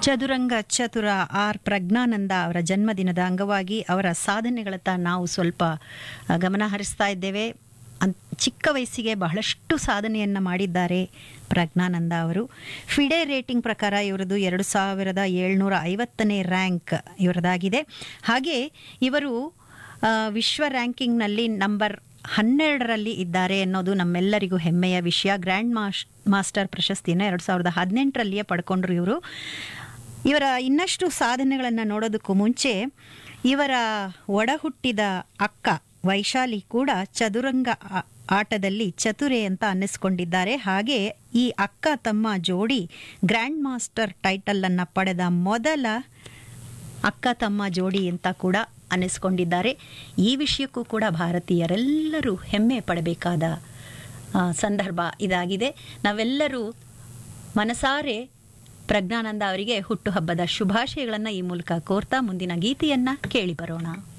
ಚದುರಂಗ ಚತುರ ಆರ್ ಪ್ರಜ್ಞಾನಂದ ಅವರ ಜನ್ಮದಿನದ ಅಂಗವಾಗಿ ಅವರ ಸಾಧನೆಗಳತ್ತ ನಾವು ಸ್ವಲ್ಪ ಆ, ಗಮನ ಹರಿಸ್ತಾ ಇದ್ದೇವೆ ಅನ್ ಚಿಕ್ಕ ವಯಸ್ಸಿಗೆ ಬಹಳಷ್ಟು ಸಾಧನೆಯನ್ನು ಮಾಡಿದ್ದಾರೆ ಪ್ರಜ್ಞಾನಂದ ಅವರು ಫಿಡೆ ರೇಟಿಂಗ್ ಪ್ರಕಾರ ಇವರದು ಎರಡು ಸಾವಿರದ ಏಳ್ನೂರ ಐವತ್ತನೇ ರ್ಯಾಂಕ್ ಇವರದಾಗಿದೆ ಹಾಗೆ ಇವರು ಆ, ವಿಶ್ವ ರ್ಯಾಂಕಿಂಗ್ನಲ್ಲಿ ನಂಬರ್ ಹನ್ನೆರಡರಲ್ಲಿ ಇದ್ದಾರೆ ಅನ್ನೋದು ನಮ್ಮೆಲ್ಲರಿಗೂ ಹೆಮ್ಮೆಯ ವಿಷಯ ಗ್ರ್ಯಾಂಡ್ ಮಾಸ್ ಮಾಸ್ಟರ್ ಪ್ರಶಸ್ತಿಯನ್ನು ಎರಡು ಸಾವಿರದ ಹದಿನೆಂಟರಲ್ಲಿಯೇ ಪಡ್ಕೊಂಡ್ರು ಇವರು ಇವರ ಇನ್ನಷ್ಟು ಸಾಧನೆಗಳನ್ನು ನೋಡೋದಕ್ಕೂ ಮುಂಚೆ ಇವರ ಒಡಹುಟ್ಟಿದ ಅಕ್ಕ ವೈಶಾಲಿ ಕೂಡ ಚದುರಂಗ ಆ- ಆಟದಲ್ಲಿ ಚತುರೆ ಅಂತ ಅನ್ನಿಸ್ಕೊಂಡಿದ್ದಾರೆ ಹಾಗೆ ಈ ಅಕ್ಕ ತಮ್ಮ ಜೋಡಿ ಗ್ರ್ಯಾಂಡ್ ಮಾಸ್ಟರ್ ಟೈಟಲ್ ಅನ್ನ ಪಡೆದ ಮೊದಲ ಅಕ್ಕ ತಮ್ಮ ಜೋಡಿ ಅಂತ ಕೂಡ ಅನ್ನಿಸ್ಕೊಂಡಿದ್ದಾರೆ ಈ ವಿಷಯಕ್ಕೂ ಕೂಡ ಭಾರತೀಯರೆಲ್ಲರೂ ಹೆಮ್ಮೆ ಪಡಬೇಕಾದ ಆ, ಸಂದರ್ಭ ಇದಾಗಿದೆ ನಾವೆಲ್ಲರೂ ಮನಸಾರೆ ಪ್ರಜ್ಞಾನಂದ ಅವರಿಗೆ ಹುಟ್ಟುಹಬ್ಬದ ಶುಭಾಶಯಗಳನ್ನು ಈ ಮೂಲಕ ಕೋರ್ತಾ ಮುಂದಿನ ಗೀತೆಯನ್ನ ಕೇಳಿ ಬರೋಣ